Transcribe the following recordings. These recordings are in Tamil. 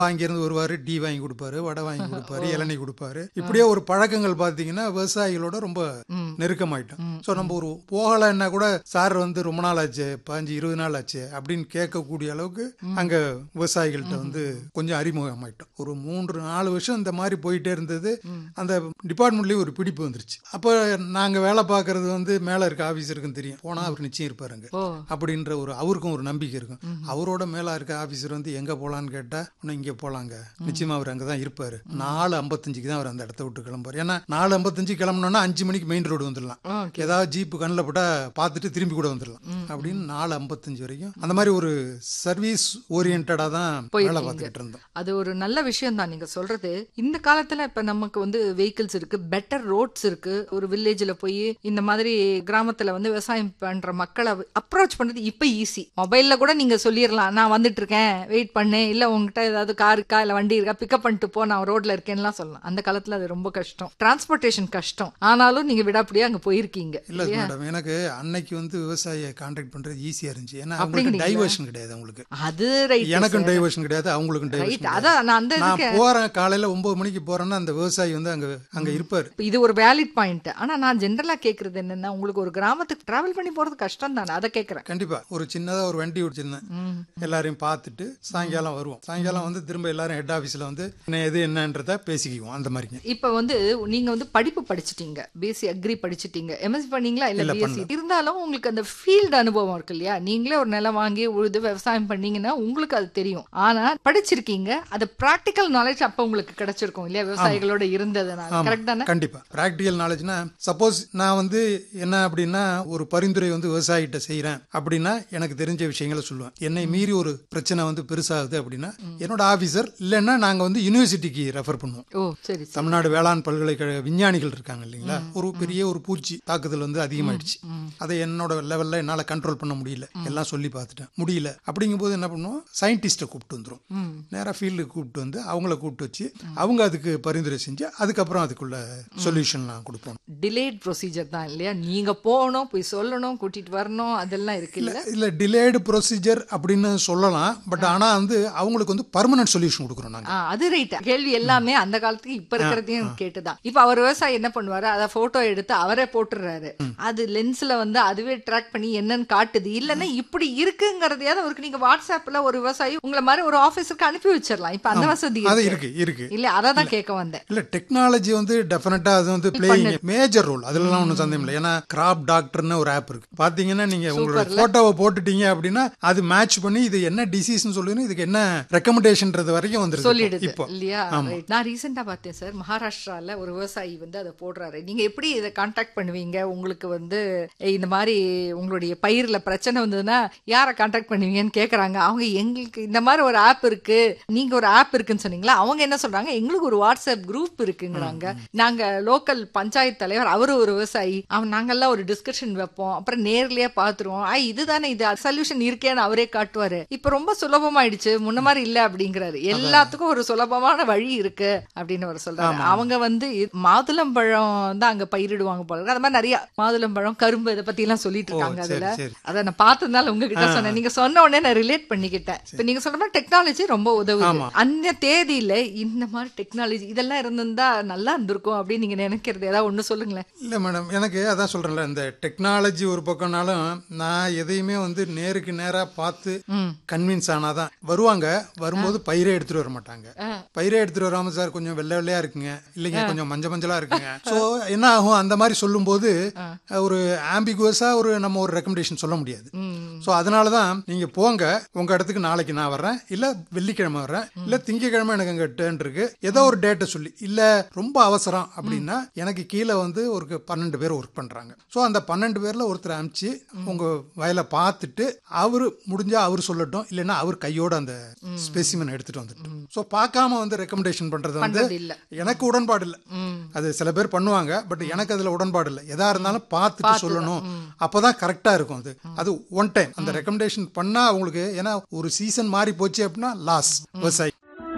அங்கிருந்து வருவாரு டீ வாங்கி கொடுப்பாரு வடை வாங்கி கொடுப்பாரு இளநீ கொடுப்பாரு இப்படியே ஒரு பழக்கங்கள் பாத்தீங்கன்னா விவசாயிகளோட ரொம்ப நெருக்கமாயிட்டோம் சோ நம்ம ஒரு போகலைன்னா கூட சார் வந்து ரொம்ப நாள் ஆச்சு பாஞ்சு இருபது நாள் ஆச்சு அப்படின்னு கேட்கக்கூடிய அளவுக்கு அங்க விவசாயிகள்கிட்ட வந்து கொஞ்சம் அறிமுகமாயிட்டோம் ஒரு மூன்று நாலு வருஷம் இந்த மாதிரி போயிட்டே இருந்தது அந்த டிபார்ட்மெண்ட்லயும் ஒரு பிடிப்பு வந்துருச்சு அப்ப நாங்க வேலை பார்க்கறது வந்து மேல இருக்க ஆபீசருக்கும் தெரியும் போனா அவர் நிச்சயம் இருப்பாருங்க ஓ அப்படின்ற ஒரு அவருக்கும் ஒரு நம்பிக்கை இருக்கும் அவரோட மேல இருக்க ஆபீசர் வந்து எங்க போலான்னு கேட்டா இன்னும் இங்க போலாங்க நிச்சயமா அவர் அங்கதான் இருப்பாரு நாலு ஐம்பத்தஞ்சுக்கு தான் அவர் அந்த இடத்த விட்டு கிளம்புவார் ஏன்னா நாலு ஐம்பத்தஞ்சு கிளம்பணும்னா அஞ்சு மணிக்கு மெயின் ரோடு வந்துடலாம் ஓகே ஏதாவது ஜீப்பு கண்ணில் போட்டா பார்த்துட்டு திரும்பி கூட வந்துடலாம் அப்படின்னு நாலு ஐம்பத்தஞ்சு வரைக்கும் அந்த மாதிரி ஒரு சர்வீஸ் ஓரியன்டா தான் வேலை போயிருக்கீங்க. பார்த்துக்கிட்டு இருந்தோம் அது ஒரு நல்ல விஷயம் தான் நீங்க சொல்றது இந்த காலத்துல இப்ப நமக்கு வந்து வெஹிக்கிள்ஸ் இருக்கு பெட்டர் ரோட்ஸ் இருக்கு ஒரு வில்லேஜ்ல போய் இந்த மாதிரி கிராமத்துல வந்து விவசாயம் பண்ற மக்களை அப்ரோச் பண்றது இப்ப ஈஸி மொபைல்ல கூட நீங்க சொல்லிடலாம் நான் வந்துட்டு இருக்கேன் வெயிட் பண்ணு இல்ல உங்ககிட்ட ஏதாவது கார் இருக்கா இல்ல வண்டி இருக்கா பிக்கப் பண்ணிட்டு போ நான் ரோட்ல இருக்கேன்லாம் சொல்லலாம் அந்த காலத்துல அது ரொம்ப கஷ்டம் டிரான்ஸ்போர்ட்டேஷன் கஷ்டம் ஆனாலும் நீங்க விடாப்படியா அங்க போயிருக்கீங்க இல்ல மேடம் எனக்கு அன்னைக்கு வந்து விவசாயியை கான்டாக்ட் பண்றது ஈஸியா இருந்துச்சு ஏன்னா அவங்களுக்கு அப்படிங்கிறீங்களா? டைவர்ஷன் கிடையாது அவங்களுக்கு அது ரைட் எனக்கும் டைவர்ஷன் கிடையாது அவங்களுக்கும் ரைட் டைவர்ஷன் அதான் நான் அந்த நான் இதுக்கு போறேன் காலையில ஒன்பது மணிக்கு போறேன்னா அந்த விவசாயி வந்து அங்க அங்க இருப்பாரு இப்ப இது ஒரு வேலிட் பாயிண்ட் ஆனா நான் ஜென்ரலா கேக்குறது என்னன்னா உங்களுக்கு ஒரு கிராமத்துக்கு டிராவல் பண்ணி போறது கஷ்டம் தானே அதை கேக்குறேன் கண்டிப்பா ஒரு சின்னதா ஒரு வண்டி வச்சிருந்தேன் எல்லாரையும் பார்த்துட்டு சாயங்காலம் வருவோம் சாயங்காலம் வந்து திரும்ப எல்லாரும் ஹெட் ஆபீஸ்ல வந்து என்ன எது என்னன்றத பேசிக்குவோம் அந்த மாதிரிங்க இப்ப வந்து நீங்க வந்து படிப்பு படிச்சிட்டீங்க பிஎஸ்சி அக்ரி படிச்சிட்டீங்க எம்எஸ்சி பண்ணீங்களா இல்ல இல்ல, பிஎஸ்சி இருந்தாலும் உங்களுக்கு அந்த ஃபீல்டு அனுபவம் இருக்கு இல்லையா நீங்களே ஒரு நிலம் வாங்கி உழுது விவசாயம் பண்ணீங்கன்னா உங்களுக்கு அது தெரியும் ஆனா படிச்சிருக்கீங்க அது பிராக்டிக்கல் நாலேஜ் அப்ப உங்களுக்கு கிடைச்சிருக்கும் இல்லையா விவசாயிகளோட இருந்ததுனால கரெக்ட் தானே கண்டிப்பா பிராக்டிக்கல் நாலேஜ்னா சப்போஸ் நான் வந்து என்ன அப்படின்னா ஒரு பரிந்துரை வந்து விவசாயிகிட்ட செய்யறேன் அப்படின்னா எனக்கு தெரிஞ்ச விஷயங்களை சொல்லுவேன் என்னை மீறி ஒரு பிரச்சனை வந்து பெருசாகுது அப்படின்னா என்னோட ஆபீசர் இல்லைன்னா நாங்க வந்து யூனிவர்சிட்டிக்கு ரெஃபர் பண்ணுவோம் ஓ சரி சரி தமிழ்நாடு வேளாண் பல்கலைக்கழக விஞ்ஞானிகள் இருக்காங்க இல்லைங்களா ஒரு பெரிய ஒரு பூச்சி தாக்குதல் வந்து அதிகமாயிடுச்சு அதை என்னோட லெவல்ல என்னால கண்ட்ரோல் பண்ண முடியல எல்லாம் சொல்லி பார்த்துட்டேன் முடியல அப்படிங்கும்போது என்ன பண்ணுவோம் சயின்டிஸ்ட்டை கூப்பிட்டு வந்துரும் ம் நேரா ஃபீல்டுக்கு கூப்பிட்டு வந்து அவங்கள கூப்பிட்டு வச்சு அவங்க அதுக்கு பரிந்துரை செஞ்சு அதுக்கப்புறம் அதுக்குள்ள சொல்யூஷன்லாம் கொடுப்போம் டிலேட் ப்ரொசீஜர் தான் இல்லையா நீங்க போகணும் போய் சொல்லணும் கூட்டிட்டு வரணும் அதெல்லாம் இருக்கு இல்ல இல்ல டிலேடு ப்ரொசீஜர் அப்படின்னு சொல்லலாம் பட் ஆனா வந்து அவங்களுக்கு வந்து பர்மனன்ட் சொல்யூஷன் கொடுக்குறோம் நாங்க ஆ, அது ரைட் கேள்வி எல்லாமே அந்த காலத்துக்கு இப்ப இருக்கிறதையும் கேட்டுதான் இப்ப அவர் விவசாயி என்ன பண்ணுவாரு அத போட்டோ எடுத்து அவரே போட்டுறாரு அது லென்ஸ்ல வந்து அதுவே ட்ராக் பண்ணி என்னன்னு காட்டுது இல்லன்னா இப்படி இருக்குங்கிறதையாவது அவருக்கு நீங்க வாட்ஸ்அப்ல ஒரு விவசாயி உங்களை மாதிரி ஒரு ஆபீஸருக்கு அனுப்பி வச்சிடலாம் இப்ப அந்த வசதி அது இருக்கு. இருக்கு இருக்கு இல்ல அதை தான் கேட்க வந்தேன் இல்ல டெக்னாலஜி வந்து டெஃபினட்டா அது வந்து பிளேயிங் மேஜர் ரோல் அதுலலாம் ஒன்றும் சந்தேகம் இல்லை ஏன்னா கிராப் டாக்டர்னு ஒரு ஆப் இருக்கு பாத்தீங்கன்னா நீங்க உங்களோட போட்டோவை போட்டுட்டீங்க அப்படின்னா அது மேட்ச் பண்ணி இது என்ன டிசீஸ்னு சொல்லுன்னு இதுக்கு என்ன ரெக்கமெண்டேஷன்ன்றது வரைக்கும் வந்துருது சொல்லிடுது இப்போ இல்லையா Right. நான் ரீசெண்டா பார்த்தேன் சார் மகாராஷ்டிரால ஒரு விவசாயி வந்து அதை போடுறாரு நீங்க எப்படி இதை காண்டாக்ட் பண்ணுவீங்க உங்களுக்கு வந்து "ஏய், இந்த மாதிரி உங்களுடைய பயிர்ல பிரச்சனை வந்ததுன்னா யாரை காண்டாக்ட் பண்ணுவீங்கன்னு கேக்குறாங்க அவங்க எங்களுக்கு இந்த மாதிரி ஒரு ஆப் இருக்கு நீங்க ஒரு ஆப் இருக்குன்னு சொன்னீங்களா அவங்க என்ன சொல்றாங்க எங்களுக்கு ஒரு வாட்ஸ்அப் குரூப் இருக்குங்கிறாங்க நாங்க லோக்கல் பஞ்சாயத்து தலைவர் அவரு ஒரு விவசாயி அவன் நாங்கெல்லாம் ஒரு டிஸ்கஷன் வைப்போம் அப்புறம் நேர்லயே பாத்துருவோம் ஆ இதுதானே இது சொல்யூஷன் இருக்கேன்னு அவரே காட்டுவாரு இப்ப ரொம்ப சுலபமாயிடுச்சு முன்ன மாதிரி இல்ல அப்படிங்கிறாரு எல்லாத்துக்கும் ஒரு சுலபமான வழி இருக்கு அப்படின்னு அவர் சொல்றாரு அவங்க வந்து இ- மாதுளம்பழம் தான் அங்க பயிரிடுவாங்க போல இருக்கு. அது மாதிரி நிறைய மாதுளம்பழம் கரும்பு இதை பத்தி எல்லாம் சொல்லிட்டு இருக்காங்க சரி, அதுல சரி. அத நான் பார்த்ததுனால உங்ககிட்ட சொன்னேன் நீங்க சொன்ன உடனே நான் ரிலேட் பண்ணிக்கிட்டேன் இப்ப நீங்க சொன்ன மாதிரி டெக்னாலஜி ரொம்ப உதவுது அந்த தேதியில இந்த மாதிரி டெக்னாலஜி இதெல்லாம் இருந்திருந்தா நல்லா இருந்திருக்கும் அப்படின்னு நீங்க நினைக்கிறது ஏதாவது ஒண்ணு சொல்லுங்களேன் இல்ல மேடம் எனக்கு அதான் சொல்றேன்ல இந்த டெக்னாலஜி ஒரு பக்கம்னாலும் நான் எதையுமே வந்து நேருக்கு நேரா பார்த்து கன்வின்ஸ் ஆனாதான் வருவாங்க வரும்போது பயிரே எடுத்துட்டு வர மாட்டாங்க பயிரே எடுத்துட்டு வராம சார் கொஞ்சம் வெள்ளை வெள்ளையா இருக்குங்க இல்லைங்க கொஞ்சம் மஞ்ச மஞ்சளா இருக்குங்க சோ என்ன ஆகும் அந்த மாதிரி சொல்லும்போது ஒரு ஆம்பிகுவஸா ஒரு நம்ம ஒரு ரெக்கமெண்டேஷன் சொல்ல முடியாது சோ அதனாலதான் நீங்க போங்க உங்க இடத்துக்கு நாளைக்கு நான் வர்றேன் இல்ல வெள்ளிக்கிழமை வர்றேன் இல்ல திங்கக்கிழமை எனக்கு அங்க டேர்ன் இருக்கு ஏதோ ஒரு டேட்டை சொல்லி இல்ல ரொம்ப அவசரம் அப்படின்னா எனக்கு கீழே வந்து ஒரு பன்னெண்டு பேர் ஒர்க் பண்றாங்க சோ அந்த பன்னெண்டு பேர்ல ஒருத்தர் அனுப்பிச்சு உங்க வயலை பார்த்துட்டு அவரு முடிஞ்சா அவர் சொல்லட்டும் இல்லைன்னா அவர் கையோட அந்த ஸ்பெசிமன் எடுத்துட்டு வந்துட்டோம் சோ பார்க்காம வந்து ரெக்கமெண்டேஷன் பண்றது வந்து பண்றது இல்ல எனக்கு உடன்பாடு இல்ல அது சில பேர் பண்ணுவாங்க பட் எனக்கு அதுல உடன்பாடு இல்ல எதா இருந்தாலும் பார்த்துட்டு சொல்லணும் அப்பதான் கரெக்டா இருக்கும் அது அது ஒன் டைம் அந்த ரெக்கமெண்டேஷன் பண்ணா அவங்களுக்கு ஏன்னா ஒரு சீசன் மாறி போச்சு அப்படின்னா லாஸ் விவசாயி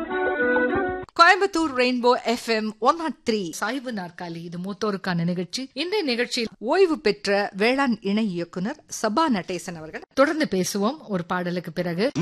Coimbatore rainbow F M one nought three சாய்வு நாற்காலி இது மூத்தோருக்கான நிகழ்ச்சி இந்த நிகழ்ச்சியில் ஓய்வு பெற்ற வேளாண் இணை இயக்குனர் சபா நடேசன் அவர்கள் தொடர்ந்து பேசுவோம் ஒரு பாடலுக்கு பிறகு